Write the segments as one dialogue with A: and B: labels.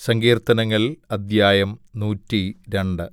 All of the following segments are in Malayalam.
A: സങ്കീർത്തനങ്ങൾ അദ്ധ്യായം നൂറ്റിരണ്ട്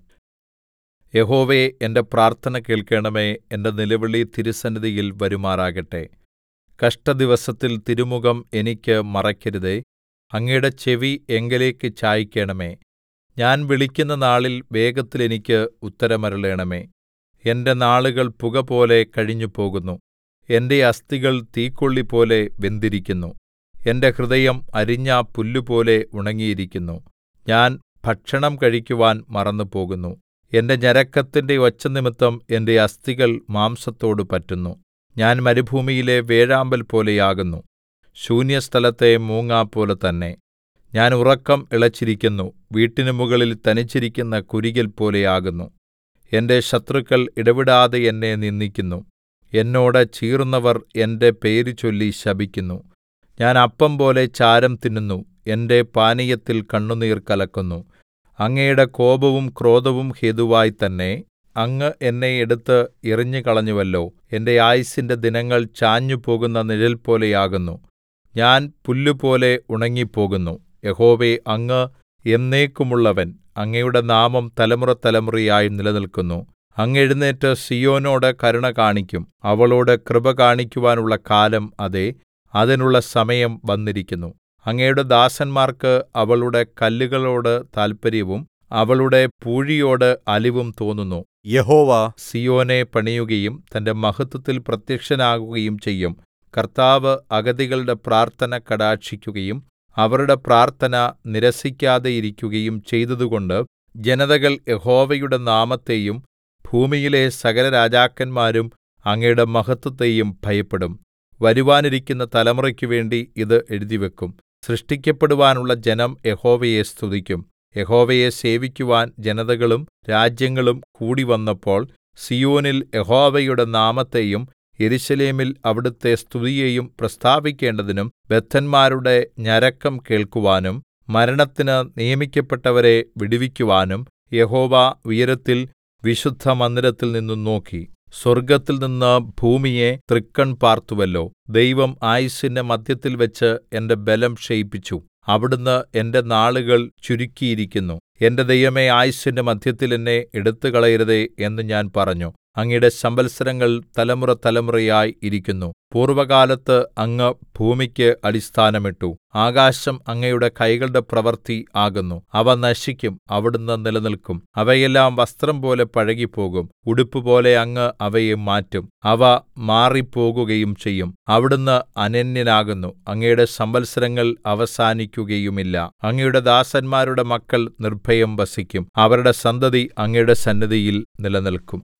A: യഹോവേ എന്റെ പ്രാർത്ഥന കേൾക്കണമേ എന്റെ നിലവിളി തിരുസന്നിധിയിൽ വരുമാറാകട്ടെ കഷ്ടദിവസത്തിൽ തിരുമുഖം എനിക്ക് മറയ്ക്കരുതേ അങ്ങയുടെ ചെവി എങ്കലേക്ക് ചായിക്കണമേ ഞാൻ വിളിക്കുന്ന നാളിൽ വേഗത്തിൽ എനിക്ക് ഉത്തരമരുളണമേ എന്റെ നാളുകൾ പുകപോലെ കഴിഞ്ഞുപോകുന്നു എന്റെ അസ്ഥികൾ തീക്കൊള്ളിപോലെ വെന്തിരിക്കുന്നു എന്റെ ഹൃദയം അരിഞ്ഞ പുല്ലുപോലെ ഉണങ്ങിയിരിക്കുന്നു ഞാൻ ഭക്ഷണം കഴിക്കുവാൻ മറന്നുപോകുന്നു എന്റെ ഞരക്കത്തിന്റെ ഒച്ചനിമിത്തം എന്റെ അസ്ഥികൾ മാംസത്തോട് പറ്റുന്നു ഞാൻ മരുഭൂമിയിലെ വേഴാമ്പൽ പോലെയാകുന്നു ശൂന്യസ്ഥലത്തെ മൂങ്ങാപോലെ തന്നെ ഞാൻ ഉറക്കം ഇളച്ചിരിക്കുന്നു വീട്ടിന് മുകളിൽ തനിച്ചിരിക്കുന്ന കുരികിൽ പോലെയാകുന്നു എന്റെ ശത്രുക്കൾ ഇടവിടാതെ എന്നെ നിന്ദിക്കുന്നു എന്നോട് ചീറുന്നവർ എന്റെ പേരുചൊല്ലി ശപിക്കുന്നു ഞാൻ അപ്പംപോലെ ചാരം തിന്നുന്നു എന്റെ പാനീയത്തിൽ കണ്ണുനീർ കലക്കുന്നു അങ്ങയുടെ കോപവും ക്രോധവും ഹേതുവായി തന്നെ അങ്ങ് എന്നെ എടുത്ത് എറിഞ്ഞുകളഞ്ഞുവല്ലോ എന്റെ ആയുസ്സിന്റെ ദിനങ്ങൾ ചാഞ്ഞുപോകുന്ന നിഴൽപോലെയാകുന്നു ഞാൻ പുല്ലുപോലെ ഉണങ്ങിപ്പോകുന്നു യഹോവേ അങ്ങ് എന്നേക്കുമുള്ളവൻ അങ്ങയുടെ നാമം തലമുറതലമുറയായി നിലനില്ക്കുന്നു അങ്ങ് എഴുന്നേറ്റ് സീയോനോട് കരുണ കാണിക്കും അവളോട് കൃപ കാണിക്കുവാനുള്ള കാലം അതേ അതിനുള്ള സമയം വന്നിരിക്കുന്നു അങ്ങയുടെ ദാസന്മാർക്ക് അവളുടെ കല്ലുകളോട് താല്പര്യവും അവളുടെ പൂഴിയോട് അലിവും തോന്നുന്നു
B: യഹോവ
A: സീയോനെ പണിയുകയും തന്റെ മഹത്വത്തിൽ പ്രത്യക്ഷനാകുകയും ചെയ്യും കർത്താവ് അഗതികളുടെ പ്രാർത്ഥന കടാക്ഷിക്കുകയും അവരുടെ പ്രാർത്ഥന നിരസിക്കാതെയിരിക്കുകയും ചെയ്തതുകൊണ്ട് ജനതകൾ യഹോവയുടെ നാമത്തെയും ഭൂമിയിലെ സകലരാജാക്കന്മാരും അങ്ങയുടെ മഹത്വത്തെയും ഭയപ്പെടും വരുവാനിരിക്കുന്ന തലമുറയ്ക്ക് വേണ്ടി ഇത് എഴുതിവെക്കും സൃഷ്ടിക്കപ്പെടുവാനുള്ള ജനം യഹോവയെ സ്തുതിക്കും യഹോവയെ സേവിക്കുവാൻ ജനതകളും രാജ്യങ്ങളും കൂടിവന്നപ്പോൾ സീയോനിൽ യഹോവയുടെ നാമത്തെയും യെരൂശലേമിൽ അവിടുത്തെ സ്തുതിയെയും പ്രസ്താവിക്കേണ്ടതിനും ബദ്ധന്മാരുടെ ഞരക്കം കേൾക്കുവാനും മരണത്തിന് നിയമിക്കപ്പെട്ടവരെ വിടുവിക്കുവാനും യഹോവ ഉയരത്തിൽ വിശുദ്ധമന്ദിരത്തിൽ നിന്നു നോക്കി സ്വർഗ്ഗത്തിൽ നിന്ന് ഭൂമിയെ തൃക്കൺ പാർത്തുവല്ലോ ദൈവം ആയുസ്സിന്റെ മധ്യത്തിൽവെച്ച് എന്റെ ബലം ക്ഷയിപ്പിച്ചു അവിടുന്ന് എന്റെ നാളുകൾ ചുരുക്കിയിരിക്കുന്നു എന്റെ ദൈവമേ ആയുസ്സിന്റെ മധ്യത്തിൽ എന്നെ എടുത്തുകളയരുതേ എന്ന് ഞാൻ പറഞ്ഞു അങ്ങയുടെ സംവത്സരങ്ങൾ തലമുറതലമുറയായി ഇരിക്കുന്നു പൂർവ്വകാലത്ത് അങ്ങ് ഭൂമിക്ക് അടിസ്ഥാനമിട്ടു ആകാശം അങ്ങയുടെ കൈകളുടെ പ്രവൃത്തി ആകുന്നു അവ നശിക്കും അവിടുന്ന് നിലനിൽക്കും അവയെല്ലാം വസ്ത്രം പോലെ പഴകിപ്പോകും ഉടുപ്പുപോലെ അങ്ങ് അവയെ മാറ്റും അവ മാറിപ്പോകുകയും ചെയ്യും അവിടുന്ന് അനന്യനാകുന്നു അങ്ങയുടെ സംവത്സരങ്ങൾ അവസാനിക്കുകയുമില്ല അങ്ങയുടെ ദാസന്മാരുടെ മക്കൾ നിർഭയം വസിക്കും അവരുടെ സന്തതി അങ്ങയുടെ സന്നിധിയിൽ നിലനിൽക്കും